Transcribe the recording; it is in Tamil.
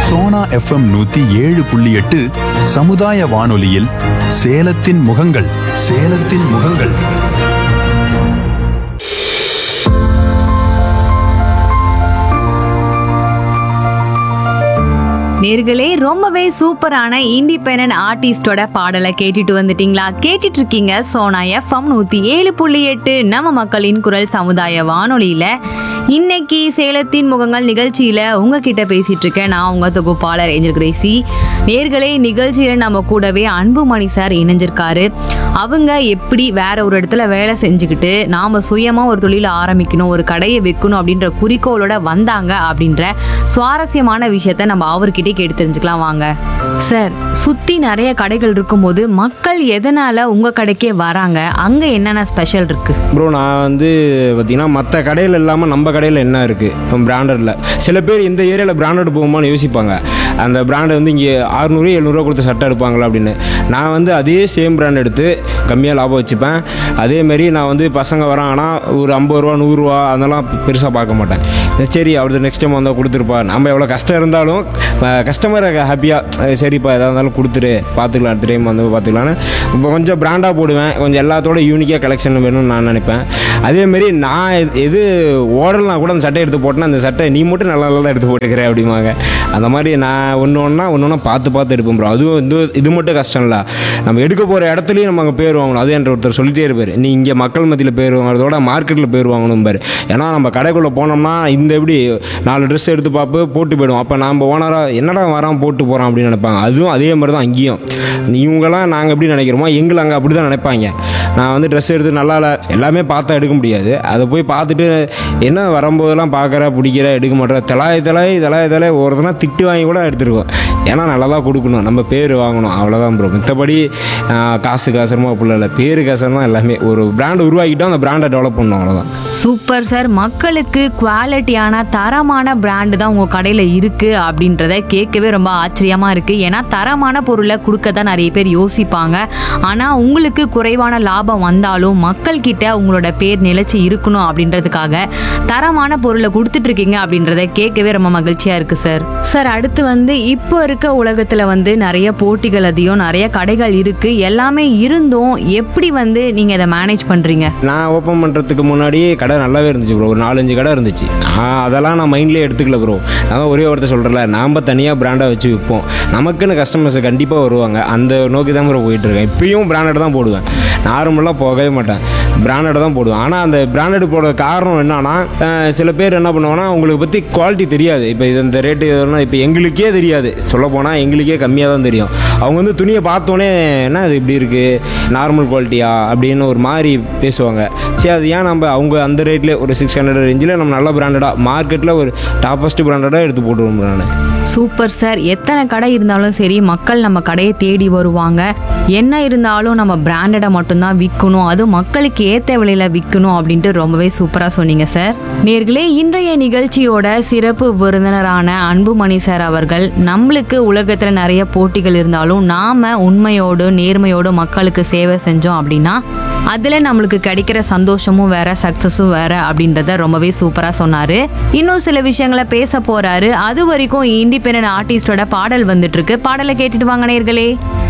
சோனா எஃப்எம் நூத்தி ஏழு புள்ளி எட்டு சமுதாய வானொலியில் சேலத்தின் முகங்கள் சேலத்தின் முகங்கள் நேர்களே ரொம்பவே சூப்பரான இண்டிபெண்டன்ட் ஆர்டிஸ்டோட பாடலை கேட்டுட்டு வந்துட்டீங்களா கேட்டுட்டு இருக்கீங்க சோனா எஃப்எம் நூத்தி ஏழு புள்ளி எட்டு நம்ம மக்களின் குரல் சமுதாய வானொலியில இன்னைக்கு சேலத்தின் முகங்கள் நிகழ்ச்சியில உங்ககிட்ட பேசிட்டு இருக்கேன் நான் உங்க தொகுப்பாளர் ஏஞ்சல் கிரேசி நேர்களே நிகழ்ச்சியில நம்ம கூடவே அன்புமணி சார் இணைஞ்சிருக்காரு அவங்க எப்படி வேற ஒரு இடத்துல வேலை செஞ்சுக்கிட்டு நாம சுயமா ஒரு தொழிலை ஆரம்பிக்கணும் ஒரு கடையை வைக்கணும் அப்படின்ற குறிக்கோளோட வந்தாங்க அப்படின்ற சுவாரஸ்யமான விஷயத்த நம்ம அவர்கிட்டே கேட்டு தெரிஞ்சுக்கலாம் வாங்க சார் சுத்தி நிறைய கடைகள் இருக்கும்போது மக்கள் எதனால உங்க கடைக்கே வராங்க அங்க என்னென்ன ஸ்பெஷல் இருக்கு ப்ரோ நான் வந்து பார்த்தீங்கன்னா மற்ற கடையில் இல்லாமல் நம்ம கடையில் என்ன இருக்குது இப்போ பிராண்டடில் சில பேர் இந்த ஏரியாவில் பிராண்டட் போகுமான்னு யோசிப்பாங்க அந்த பிராண்டை வந்து இங்கே அறுநூறு எழுநூறுவா கொடுத்து சட்டை எடுப்பாங்களா அப்படின்னு நான் வந்து அதே சேம் பிராண்ட் எடுத்து கம்மியாக லாபம் வச்சுப்பேன் அதேமாரி நான் வந்து பசங்க வராங்கன்னா ஒரு ஐம்பது ரூபா நூறுரூவா அதெல்லாம் பெருசாக பார்க்க மாட்டேன் சரி அவருக்கு நெக்ஸ்ட் டைம் வந்தால் கொடுத்துருப்பா நம்ம எவ்வளோ கஷ்டம் இருந்தாலும் கஸ்டமரை ஹாப்பியாக சரிப்பா எதாக இருந்தாலும் கொடுத்துரு பார்த்துக்கலாம் அடுத்த டைம் வந்து பார்த்துக்கலான்னு இப்போ கொஞ்சம் பிராண்டாக போடுவேன் கொஞ்சம் எல்லாத்தோட யூனிக்காக கலெக்ஷன் வேணும்னு நான் நினைப்பேன் அதேமாரி நான் எது- எது ஓடலாம் கூட அந்த சட்டை எடுத்து போட்டேன்னா அந்த சட்டை நீ மட்டும் நல்லா நல்லா எடுத்து போட்டுக்கிற அப்படிம்பாங்க அந்த மாதிரி நான் ஒன்று ஒன்றா ஒன்று ஒன்றா பார்த்து பார்த்து எடுப்பேன் ப்ரோ அதுவும் வந்து இது மட்டும் கஷ்டம் இல்லை நம்ம எடுக்க போகிற இடத்துலையும் நம்ம அங்கே பேர் வாங்கணும் அது என்ற ஒருத்தர் சொல்லிட்டே இருப்பார் நீ இங்கே மக்கள் மத்தியில் பேர் வாங்குறதோட மார்க்கெட்டில் பேர் வாங்கணும் பாரு ஏன்னா நம்ம கடைக்குள்ளே போனோம்னா இந்த எப்படி நாலு ட்ரெஸ் எடுத்து பார்ப்பு போட்டு போயிடுவோம் அப்போ நம்ம ஓனராக என்னடா வரான் போட்டு போகிறான் அப்படின்னு நினைப்பாங்க அதுவும் அதே மாதிரி தான் அங்கேயும் இவங்கெல்லாம் நாங்கள் எப்படி நினைக்கிறோமோ எங்களை அங்கே அப்படி தான் நினைப்பாங்க நான் வந்து ட்ரெஸ் எடுத்து நல்லா இல்லை எல்லாமே பார்த்தா எடுக்க முடியாது அதை போய் பார்த்துட்டு என்ன வரும்போதெல்லாம் பார்க்குற பிடிக்கிற எடுக்க மாட்டேற தலாய் தலாய் தலாய் தலாய் ஒருத்தனா திட்டு வாங்கி கூட எடுத்துருக்கோம் ஏன்னா நல்லா தான் கொடுக்கணும் நம்ம பேர் வாங்கணும் அவ்வளோதான் ப்ரோ மற்றபடி காசு காசுமா அப்படிலாம் இல்லை பேரு காசு தான் எல்லாமே ஒரு பிராண்ட் உருவாக்கிட்டோம் அந்த பிராண்டை டெவலப் பண்ணணும் அவ்வளோதான் சூப்பர் சார் மக்களுக்கு குவாலிட்டியான தரமான பிராண்டு தான் உங்க கடையில இருக்கு அப்படின்றத கேட்கவே ரொம்ப ஆச்சரியமா இருக்கு ஏன்னா தரமான பொருளை கொடுக்க தான் நிறைய பேர் யோசிப்பாங்க ஆனா உங்களுக்கு குறைவான லாபம் வந்தாலும் மக்கள் கிட்ட உங்களோட பேர் நிலைச்சு இருக்கணும் அப்படின்றதுக்காக தரமான பொருளை கொடுத்துட்டு இருக்கீங்க அப்படின்றத கேட்கவே ரொம்ப மகிழ்ச்சியா இருக்கு சார் சார் அடுத்து வந்து இப்போ இருக்க உலகத்துல வந்து நிறைய போட்டிகள் அதிகம் நிறைய கடைகள் இருக்கு எல்லாமே இருந்தும் எப்படி வந்து நீங்க இதை மேனேஜ் பண்றீங்க நான் ஓப்பன் பண்ணுறதுக்கு முன்னாடியே கடை நல்லாவே இருந்துச்சு ப்ரோ ஒரு நாலஞ்சு கடை இருந்துச்சு நான் அதெல்லாம் நான் மைண்ட்லேயே எடுத்துக்கல ப்ரோ நான் ஒரே ஒருத்தர் சொல்கிறல நாம் தனியாக பிராண்டாக வச்சு விற்போம் நமக்குன்னு கஸ்டமர்ஸ் கண்டிப்பாக வருவாங்க அந்த நோக்கி தான் ப்ரோ போயிட்டுருக்கேன் இப்பயும் பிராண்டட் தான் போடுவேன் நார்மலாக போகவே மாட்டேன் பிராண்டட் தான் போடுவேன் ஆனால் அந்த பிராண்டட் போட காரணம் என்னன்னா அஹ், சில பேர் என்ன பண்ணுவாங்கன்னா உங்களுக்கு பற்றி குவாலிட்டி தெரியாது இப்போ இது இந்த ரேட்டு இதெல்லாம் இப்போ எங்களுக்கே தெரியாது சொல்லப் போனால் எங்களுக்கே கம்மியாக தான் தெரியும் அவங்க வந்து துணியை பார்த்தோன்னே என்ன இது இப்படி இருக்குது நார்மல் குவாலிட்டியா அப்படின்னு ஒரு மாதிரி பேசுவாங்க சரி அது ஏன் நம்ம அவங்க அந்த ரேட்லேயே ஒரு சிக்ஸ் ஹண்ட்ரட் ரேஞ்சில் நம்ம நல்ல பிராண்டடாக மார்க்கெட்டில் ஒரு டாப்பஸ்ட் பிராண்டடாக எடுத்து போட்டுருவோம் நான் சூப்பர் சார் எத்தனை கடை இருந்தாலும் சரி மக்கள் நம்ம கடையை தேடி வருவாங்க என்ன இருந்தாலும் நம்ம பிராண்டடை மட்டும்தான் விற்கணும் அது மக்களுக்கு ஏற்ற விலையில விற்கணும் அப்படின்ட்டு ரொம்பவே சூப்பராக சொன்னீங்க சார் நேர்களே இன்றைய நிகழ்ச்சியோட சிறப்பு விருந்தினரான அன்புமணி சார் அவர்கள் நம்மளுக்கு உலகத்தில் நிறைய போட்டிகள் இருந்தாலும் நாம உண்மையோடு நேர்மையோடு மக்களுக்கு சேவை செஞ்சோம் அப்படின்னா அதில் நம்மளுக்கு கிடைக்கிற சந்தோஷமும் வேற சக்ஸஸும் வேற அப்படின்றத ரொம்பவே சூப்பராக சொன்னாரு இன்னும் சில விஷயங்களை பேச போறாரு அது வரைக்கும் இண்டிபெண்டன்ட் ஆர்டிஸ்டோட பாடல் வந்துட்டு இருக்கு பாடலை கேட்டுட்டு வாங்க நேர்களே